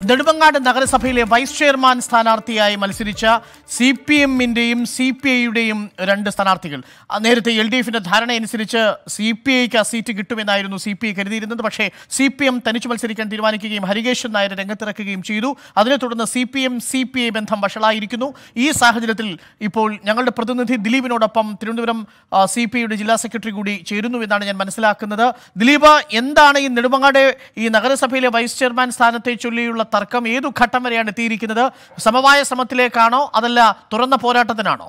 നെടുമങ്ങാട് നഗരസഭയിലെ vice chairman സ്ഥാനാർത്ഥിയായി മത്സരിച്ച സി പി എമ്മിന്റെയും സി പി ഐയുടെയും രണ്ട് സ്ഥാനാർത്ഥികൾ ആ, നേരത്തെ എൽ ഡി എഫിന്റെ ധാരണയനുസരിച്ച് സി പി ഐക്ക് ആ സീറ്റ് കിട്ടുമെന്നായിരുന്നു സി പി ഐ കരുതിയിരുന്നത് പക്ഷേ സി പി എം തനിച്ചു മത്സരിക്കാൻ തീരുമാനിക്കുകയും ഹരികേശൻ നായരെ രംഗത്തിറക്കുകയും ചെയ്തു അതിനെ തുടർന്ന് C P M C P I ബന്ധം വഷളായിരിക്കുന്നു ഈ സാഹചര്യത്തിൽ ഇപ്പോൾ ഞങ്ങളുടെ പ്രതിനിധി ദിലീപിനോടൊപ്പം തിരുവനന്തപുരം സി പി ഐയുടെ ജില്ലാ സെക്രട്ടറി കൂടി ചേരുന്നു എന്നാണ് ഞാൻ മനസ്സിലാക്കുന്നത് ദിലീപ് എന്താണ് ഈ നെടുമങ്ങാട് ഈ നഗരസഭയിലെ വൈസ് ചെയർമാൻ സ്ഥാനത്തെ ചൊല്ലിയുള്ള തർക്കം ഏതു ഘട്ടം വരെയാണ് എത്തിയിരിക്കുന്നത് സമവായ ശ്രമത്തിലേക്കാണോ അതല്ല തുറന്ന പോരാട്ടത്തിനാണോ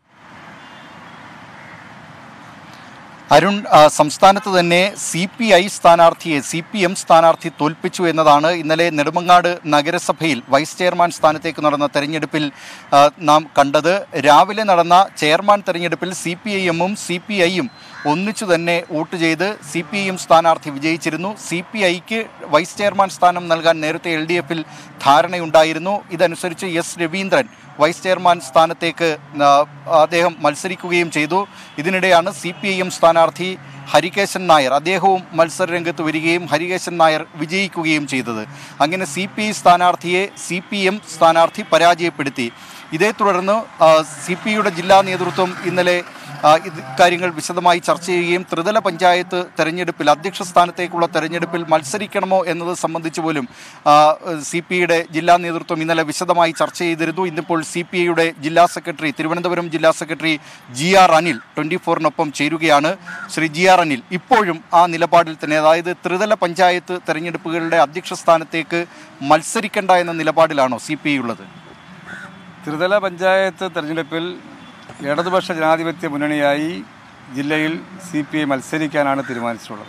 അരുൺ ആ, സംസ്ഥാനത്ത് തന്നെ സി പി ഐ സ്ഥാനാർത്ഥിയെ സി പി എം സ്ഥാനാർത്ഥി തോൽപ്പിച്ചു എന്നതാണ് ഇന്നലെ നെടുമങ്ങാട് നഗരസഭയിൽ വൈസ് ചെയർമാൻ സ്ഥാനത്തേക്ക് നടന്ന തെരഞ്ഞെടുപ്പിൽ ആ, നാം കണ്ടത് രാവിലെ നടന്ന ചെയർമാൻ തെരഞ്ഞെടുപ്പിൽ സി പി ഐ എമ്മും സി പി ഐയും ഒന്നിച്ചു തന്നെ വോട്ട് ചെയ്ത് സി പി ഐ എം സ്ഥാനാർത്ഥി വിജയിച്ചിരുന്നു സി പി ഐക്ക് വൈസ് ചെയർമാൻ സ്ഥാനം നൽകാൻ നേരത്തെ എൽ ഡി എഫിൽ ധാരണയുണ്ടായിരുന്നു ഇതനുസരിച്ച് എസ് രവീന്ദ്രൻ വൈസ് ചെയർമാൻ സ്ഥാനത്തേക്ക് ആ, അദ്ദേഹം മത്സരിക്കുകയും ചെയ്തു ഇതിനിടെയാണ് സി പി ഐ എം സ്ഥാനാർത്ഥി ഹരികേശൻ നായർ അദ്ദേഹവും മത്സര രംഗത്ത് വരികയും ഹരികേശൻ നായർ വിജയിക്കുകയും ചെയ്തത് അങ്ങനെ സി പി ഐ സ്ഥാനാർത്ഥിയെ സി പി എം സ്ഥാനാർത്ഥി പരാജയപ്പെടുത്തി ഇതേ തുടർന്ന് സി പി ഐയുടെ ജില്ലാ നേതൃത്വം ഇന്നലെ ആ, ഇത് കാര്യങ്ങൾ വിശദമായി ചർച്ച ചെയ്യുകയും ത്രിതല പഞ്ചായത്ത് തെരഞ്ഞെടുപ്പിൽ അധ്യക്ഷ സ്ഥാനത്തേക്കുള്ള തെരഞ്ഞെടുപ്പിൽ മത്സരിക്കണമോ എന്നത് സംബന്ധിച്ച് പോലും സി പി ഐയുടെ ജില്ലാ നേതൃത്വം ഇന്നലെ വിശദമായി ചർച്ച ചെയ്തിരുന്നു ഇന്നിപ്പോൾ സി പി ഐയുടെ ജില്ലാ സെക്രട്ടറി തിരുവനന്തപുരം ജില്ലാ secretary G R Anil twenty ഫോറിനൊപ്പം ചേരുകയാണ് ശ്രീ ജി ആർ അനിൽ ഇപ്പോഴും ആ നിലപാടിൽ തന്നെ അതായത് ത്രിതല പഞ്ചായത്ത് തെരഞ്ഞെടുപ്പുകളുടെ അധ്യക്ഷ സ്ഥാനത്തേക്ക് മത്സരിക്കേണ്ട എന്ന നിലപാടിലാണോ സി പി ഐ ഉള്ളത് ത്രിതല പഞ്ചായത്ത് തെരഞ്ഞെടുപ്പിൽ ഇടതുപക്ഷ ജനാധിപത്യ മുന്നണിയായി ജില്ലയിൽ സി പി ഐ മത്സരിക്കാനാണ് തീരുമാനിച്ചിട്ടുള്ളത്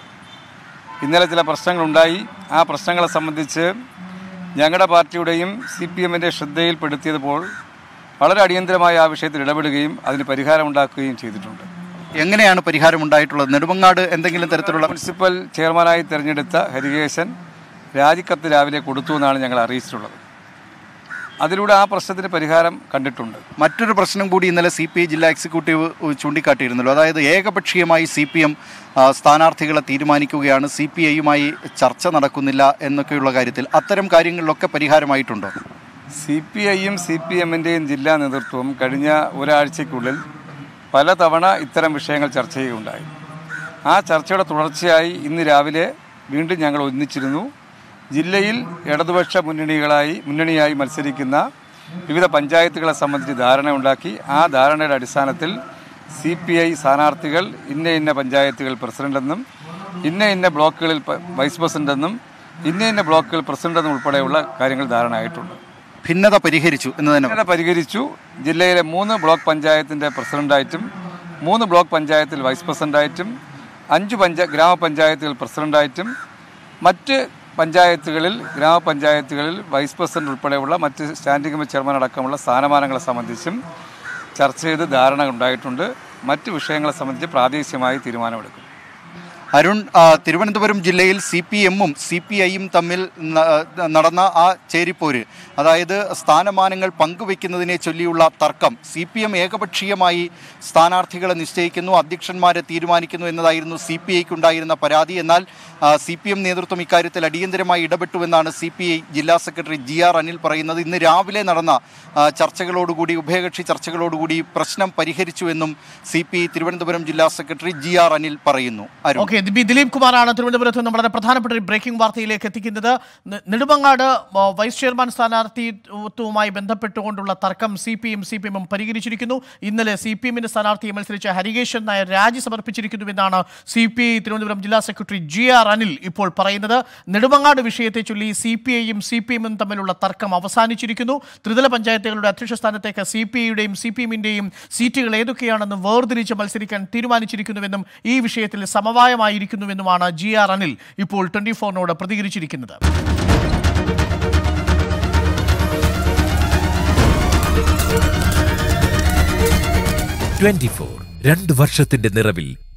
ഇന്നലെ ചില പ്രശ്നങ്ങളുണ്ടായി ആ പ്രശ്നങ്ങളെ സംബന്ധിച്ച് ഞങ്ങളുടെ പാർട്ടിയുടെയും സി പി എമ്മിൻ്റെ ശ്രദ്ധയിൽപ്പെടുത്തിയപ്പോൾ വളരെ അടിയന്തരമായ ആ വിഷയത്തിൽ ഇടപെടുകയും അതിന് പരിഹാരമുണ്ടാക്കുകയും ചെയ്തിട്ടുണ്ട് എങ്ങനെയാണ് പരിഹാരം ഉണ്ടായിട്ടുള്ളത് നെടുമങ്ങാട് എന്തെങ്കിലും തരത്തിലുള്ള മുനിസിപ്പൽ ചെയർമാനായി തിരഞ്ഞെടുത്ത ഹരികേശൻ രാജിക്കത്ത് രാവിലെ കൊടുത്തു എന്നാണ് ഞങ്ങൾ അറിയിച്ചിട്ടുള്ളത് അതിലൂടെ ആ പ്രശ്നത്തിന് പരിഹാരം കണ്ടിട്ടുണ്ട് മറ്റൊരു പ്രശ്നം കൂടി ഇന്നലെ സി പി ഐ ജില്ലാ എക്സിക്യൂട്ടീവ് ചൂണ്ടിക്കാട്ടിയിരുന്നല്ലോ അതായത് ഏകപക്ഷീയമായി സി പി എം സ്ഥാനാർത്ഥികളെ തീരുമാനിക്കുകയാണ് സി പി ഐയുമായി ചർച്ച നടക്കുന്നില്ല എന്നൊക്കെയുള്ള കാര്യത്തിൽ അത്തരം കാര്യങ്ങളിലൊക്കെ പരിഹാരമായിട്ടുണ്ടോ സി പി ഐയും സി പി എമ്മിൻ്റെയും ജില്ലാ നേതൃത്വവും കഴിഞ്ഞ ഒരാഴ്ചയ്ക്കുള്ളിൽ പലതവണ ഇത്തരം വിഷയങ്ങൾ ചർച്ച ചെയ്യുകയുണ്ടായി ആ ചർച്ചയുടെ തുടർച്ചയായി ഇന്ന് രാവിലെ വീണ്ടും ഞങ്ങൾ ഒന്നിച്ചിരുന്നു ജില്ലയിൽ ഇടതുപക്ഷ മുന്നണികളായി മുന്നണിയായി മത്സരിക്കുന്ന വിവിധ പഞ്ചായത്തുകളെ സംബന്ധിച്ച് ധാരണയുണ്ടാക്കി ആ ധാരണയുടെ അടിസ്ഥാനത്തിൽ സി പി ഐ സ്ഥാനാർത്ഥികൾ ഇന്ന ഇന്ന പഞ്ചായത്തുകൾ പ്രസിഡന്റെന്നും ഇന്ന ഇന്ന ബ്ലോക്കുകളിൽ പ- വൈസ് പ്രസിഡന്റെന്നും ഇന്ന ഇന്ന ബ്ലോക്കുകൾ പ്രസിഡന്റെന്നും ഉൾപ്പെടെയുള്ള കാര്യങ്ങൾ ധാരണയായിട്ടുണ്ട് ഭിന്നത പരിഹരിച്ചു എന്ന് തന്നെ ഇങ്ങനെ പരിഹരിച്ചു ജില്ലയിലെ മൂന്ന് ബ്ലോക്ക് പഞ്ചായത്തിൻ്റെ പ്രസിഡന്റായിട്ടും മൂന്ന് ബ്ലോക്ക് പഞ്ചായത്തിൽ വൈസ് പ്രസിഡന്റായിട്ടും അഞ്ച് പഞ്ച ഗ്രാമപഞ്ചായത്തുകൾ പ്രസിഡന്റായിട്ടും മറ്റ് പഞ്ചായത്തുകളിൽ ഗ്രാമപഞ്ചായത്തുകളിൽ വൈസ് പ്രസിഡന്റ് ഉൾപ്പെടെയുള്ള മറ്റ് സ്റ്റാൻഡിംഗ് കമ്മിറ്റി ചെയർമാൻ അടക്കമുള്ള സ്ഥാനമാനങ്ങളെ സംബന്ധിച്ചും ചർച്ച ചെയ്ത് ധാരണ ഉണ്ടായിട്ടുണ്ട് മറ്റ് വിഷയങ്ങളെ സംബന്ധിച്ച് പ്രാദേശികമായി തീരുമാനമെടുക്കും അരുൺ ആ, തിരുവനന്തപുരം ജില്ലയിൽ സി പി എമ്മും സി പി ഐയും തമ്മിൽ ന- നടന്ന ആ ചേരിപ്പോര് അതായത് സ്ഥാനമാനങ്ങൾ പങ്കുവെക്കുന്നതിനെ ചൊല്ലിയുള്ള തർക്കം സി പി എം ഏകപക്ഷീയമായി സ്ഥാനാർത്ഥികളെ നിശ്ചയിക്കുന്നു അധ്യക്ഷന്മാരെ തീരുമാനിക്കുന്നു എന്നതായിരുന്നു സി പി ഐക്ക് ഉണ്ടായിരുന്ന പരാതി എന്നാൽ സി പി എം നേതൃത്വം ഇക്കാര്യത്തിൽ അടിയന്തരമായി ഇടപെട്ടുവെന്നാണ് സി പി ഐ ജില്ലാ സെക്രട്ടറി ജി ആർ അനിൽ പറയുന്നത് ഇന്ന് രാവിലെ നടന്ന ആ, ചർച്ചകളോടുകൂടി ഉഭയകക്ഷി ചർച്ചകളോടുകൂടി പ്രശ്നം പരിഹരിച്ചുവെന്നും സി പി ഐ തിരുവനന്തപുരം ജില്ലാ സെക്രട്ടറി ജി ആർ അനിൽ പറയുന്നു അരുൺ ഓക്കെ ബി ദിലീപ് കുമാറാണ് തിരുവനന്തപുരത്ത് നിന്ന് വളരെ പ്രധാനപ്പെട്ട ഒരു ബ്രേക്കിംഗ് വാർത്തയിലേക്ക് എത്തിക്കുന്നത് നെ- നെടുമങ്ങാട് ആ, വൈസ് ചെയർമാൻ സ്ഥാനാർത്ഥിത്വവുമായി ബന്ധപ്പെട്ടുകൊണ്ടുള്ള തർക്കം C P M C P എമ്മും പരിഹരിച്ചിരിക്കുന്നു ഇന്നലെ സി പി എമ്മിന്റെ സ്ഥാനാർത്ഥിയെ മത്സരിച്ച ഹരികേശൻ നായർ രാജി സമർപ്പിച്ചിരിക്കുന്നുവെന്നാണ് സി പി ഐ തിരുവനന്തപുരം ജില്ലാ സെക്രട്ടറി ജി ആർ അനിൽ ഇപ്പോൾ പറയുന്നത് നെടുമങ്ങാട് വിഷയത്തെ ചൊല്ലി സി പി ഐയും സി പി എമ്മും തമ്മിലുള്ള തർക്കം അവസാനിച്ചിരിക്കുന്നു ത്രിതല പഞ്ചായത്തുകളുടെ അധ്യക്ഷ സ്ഥാനത്തേക്ക് സി പി ഐയുടെയും സി പി എമ്മിന്റെയും സീറ്റുകൾ ഏതൊക്കെയാണെന്ന് വേർതിരിച്ച് മത്സരിക്കാൻ തീരുമാനിച്ചിരിക്കുന്നുവെന്നും ഈ വിഷയത്തിൽ സമവായമായിരിക്കുന്നുവെന്നുമാണ് ജി ആർ അനിൽ ഇപ്പോൾ ട്വന്റി ഫോറിനോട് പ്രതികരിച്ചിരിക്കുന്നത് ട്വന്റി ഫോർ രണ്ട് വർഷത്തിന്റെ നിറവിൽ